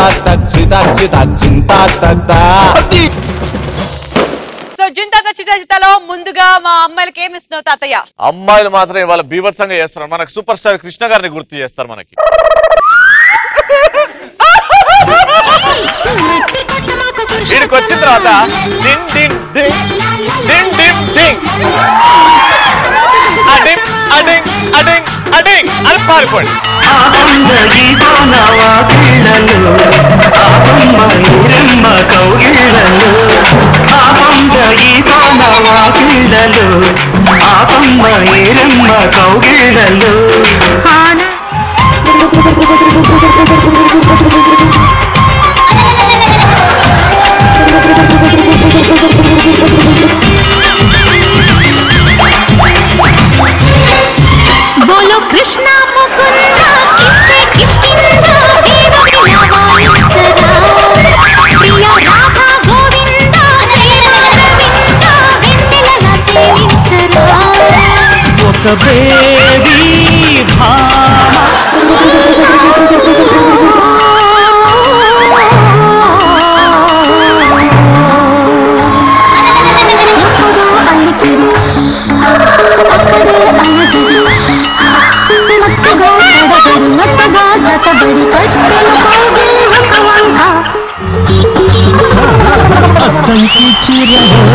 దక్షిత చిత చింత సో జింతాక చిత్రలో ముందుగా మా అమ్మాయిలకి ఏమి ఇస్తున్నావు తాతయ్య అమ్మాయిలు మాత్రం ఇవాళ బీభత్సంగా చేస్తారు మనకు సూపర్ స్టార్ కృష్ణ గారిని గుర్తు చేస్తారు మనకి వీడికి వచ్చిన తర్వాత డింగ్ డింగ్ డింగ్ డింగ్ డింగ్ డింగ్ అడింగ్ అడింగ్ అడింగ్ అడింగ్ అని పారిపోండి కౌగిళ్ళలు बोलो कृष्णा मुकुंदा किसे किष्किंदा वीर विनवायसरा प्रिया राधा गोविंदा శ్రీరాధవిందా వెన్నెలల తేలించరా ఒక బేబీ భామ ఎక్కడో అలికిడి అక్కడే అలజడి మత్తుగా గడబడి మత్తగా జతబడి కట్టెలు కౌగిలి ఒక వంక అద్దంకి చీరలో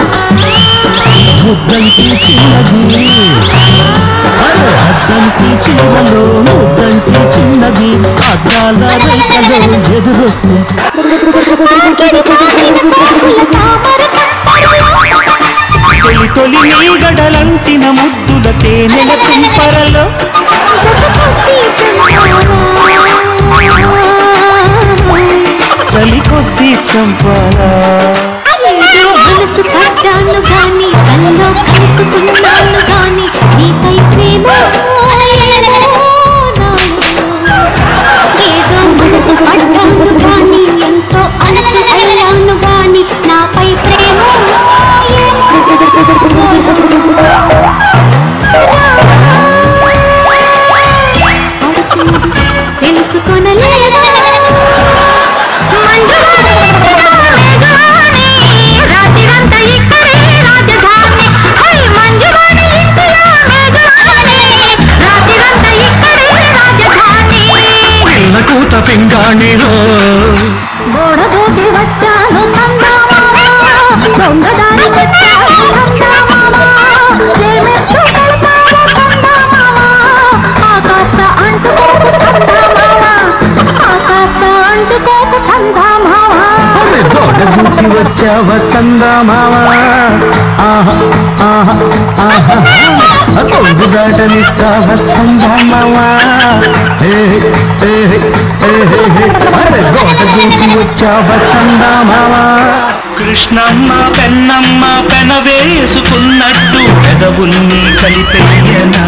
ముద్దంకి చిన్నది అరే అద్దంకి చీరలో ముద్దంకి చిన్నది అద్దాల రేఖలో ఎదురొస్తే తాకిడి తాకిన సాకుల తామర తొలి తొలి నీ గడలంటిన ముద్దుల తేనెల తుంపరలో చలి కొద్ది చంపాలా మనసు పడ్డాను గాని కల్లో కలుసుకున్నాను గాని నీపై ప్రేమ ఏదో మనసు పడ్డాను గాని ఎంతో అలసు అయ్యాను గాని నాపై ప్రేమ తెలుసుకొనలేదా రాత్రిరంతా ఇక్కడే రాజధాని హై మంజువాణి ఇంటిలో మేఘవాణి రాత్రిరంతా ఇక్కడే రాజధాని పిల్ల కూత పింగాణిలో గోడ దూకి వచ్చాను చందమామ దొంగదారి వచ్చాను చందమామ ప్రేమెత్తు కడతాను చందమామ ఆకాశ అంటుకోకు చందమామ ఆకాశ అంటుకోకు చందమామ అరే దోడ దూకి వచ్చావ చందమావా ఆహా ఆహా ఆహా కొంగు దాటనిస్తావ చందమావా ఏ ఏ ఏ అరే దోడ దూకి వచ్చావ చందమావా కృష్ణమ్మ పెన్నమ్మ పెన వేసుకున్నట్టు పెదవుల్ని కలిపెయ్యనా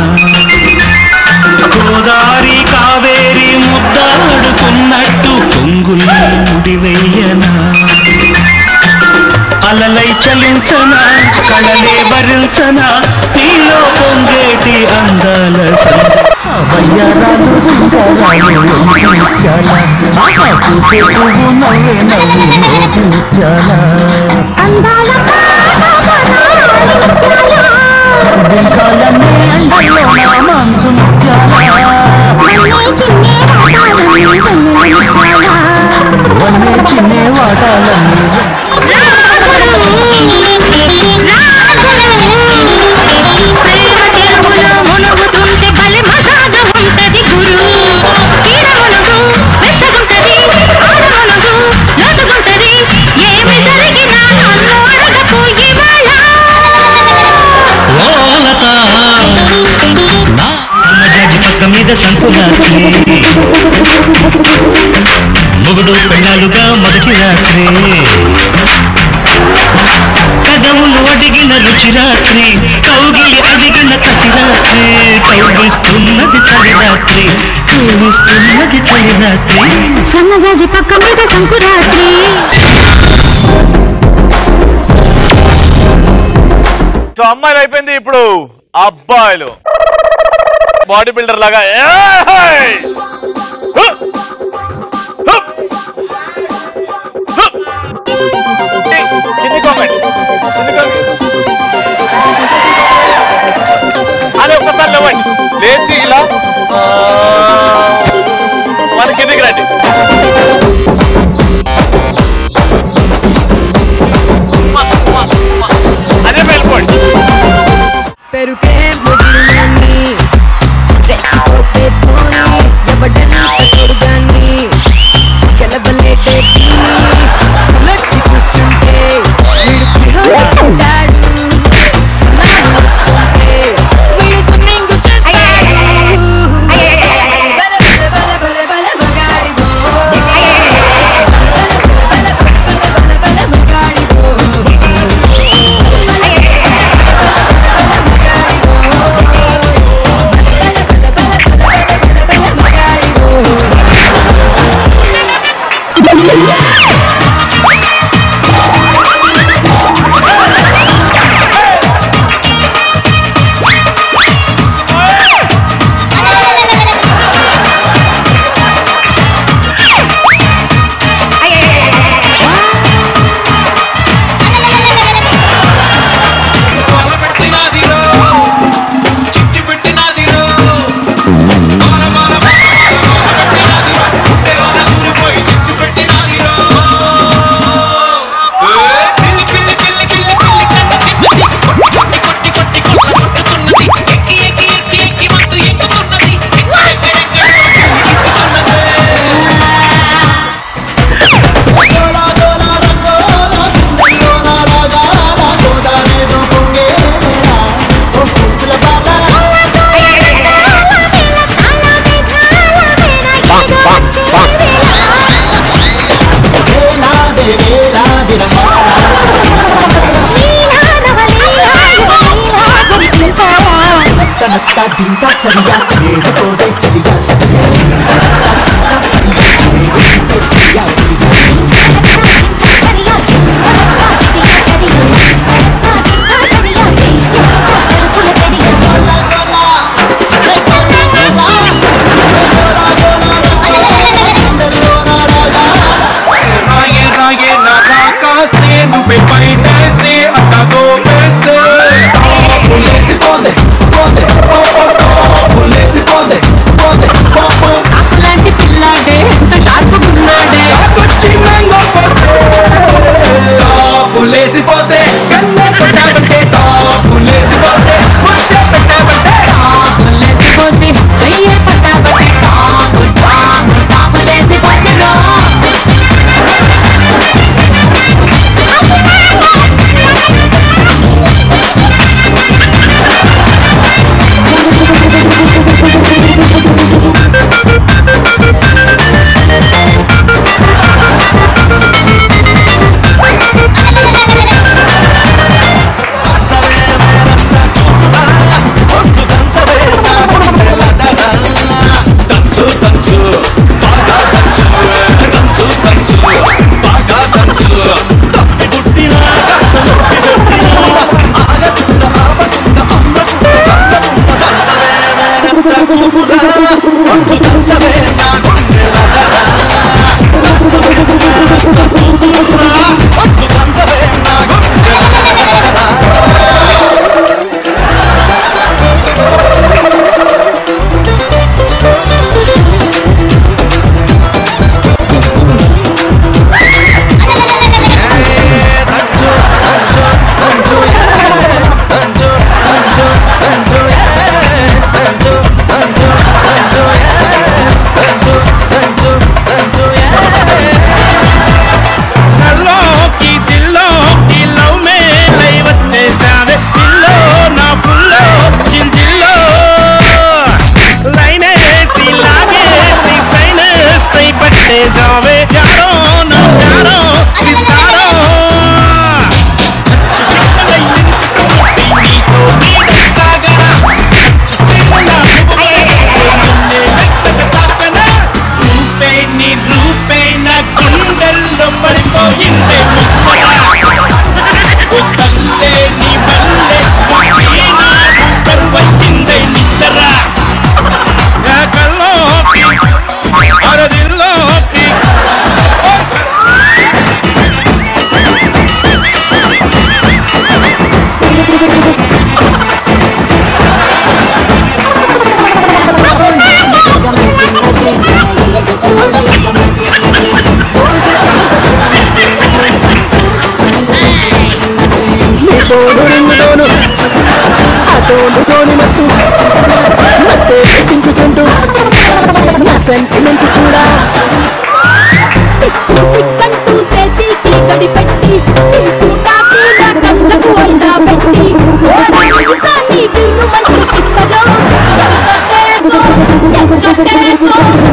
గోదారి కావేరి ముద్దాడుకున్నట్టు పొంగుల్ని ముడివెయ్యనా అలలై చలించనా కళలే భరించనా నీలో పొంగేటి అందాల వయ్యారాలు సింగారాలు ముత్యాల ఆహా చూసే పువ్వు నవ్వే నవ్వు నోటి ముత్యాల అందాల బింకాలన్నీ అండల్లో నా మంచు ముత్యాల వన్నే చిన్నే వాటాలన్నీ మునుగుతుంటే బలి మసాగ ఉంటది గురు తీర మునుగు వెచ్చగుంటది ఆడ మునుగు లోతుగుంటది ఏమి జరిగినా నన్ను అడగకు ఇవాళ ఓలత నా అమ్మజాజి పక్క మీద సంకురాత్రి మొగుడు పెళ్ళాలుగా మొదటి రాత్రి కదములు అడిగిన రుచి రాత్రి కౌగిలి అడిగిన కటి రాత్రి కౌగిస్తున్నది చలి రాత్రి కౌగిస్తున్నది చలి రాత్రి సన్నజాజి పక్క మీద సంకురాత్రి సో అమ్మాయిలు అయిపోయింది ఇప్పుడు అబ్బాయిలు బాడీ బిల్డర్ లాగా ఏయ్! హు! హు! లేచి ఇలా ఆ, మన కిందికి రండి అదే వెళ్ళిపోండి పెరుకే ముడినాన్ని రెచ్చిపోతే పోని ఎవడన్నా కొడుగాన్ని గెలవలేటే తిని లచ్చి కూర్చుంటే వీడు పిహోడుకుంటాడు సున్నాను వస్తుంటే వీడు స్విమ్మింగ్ చేస్తాడు బల బల బల బల బల మగాడివో బల బల బల బల బల బల మగాడివో దింతా సరియా చేరుకోవే చలియా సరియా దింతా సరియా చేరుకుంటే చలియా గిలియా లాంటి పిల్లాడే ఎంత షార్ప్ గున్నాడే లేసిపోతే కన్నే పెట్టామంటే లేసిపోతే ముద్దే పెట్టామంటే లేసిపోతే చెయ్యే పట్టాబట్టే టాము టాము టాము లేసిపోతే రో దంచు దంచు బాగా దంచు దంచు దంచు బాగా దంచు తప్పి పుట్టిన కాస్త నొప్పి పెట్టిన ఆగకుండా ఆపకుండా అమ్మకుండా అందకుండా దంచవే మేనత్త కూపురా ఒట్టు దంచవే నా గుండెలదరా దంచవే మేనత్త కూపురా ఒట్టు దంచవే నా గుండెలదరా హలో ఏంటి కూడా టిక్కు టిక్కంటూ చేతికి గడిపెట్టి టింకు టాకు నా కళ్ళకు అయినా పెట్టి ఓరాన్ని గిర్రుమంటూ తిప్పలో ఎంకటేశో ఎంకటేశో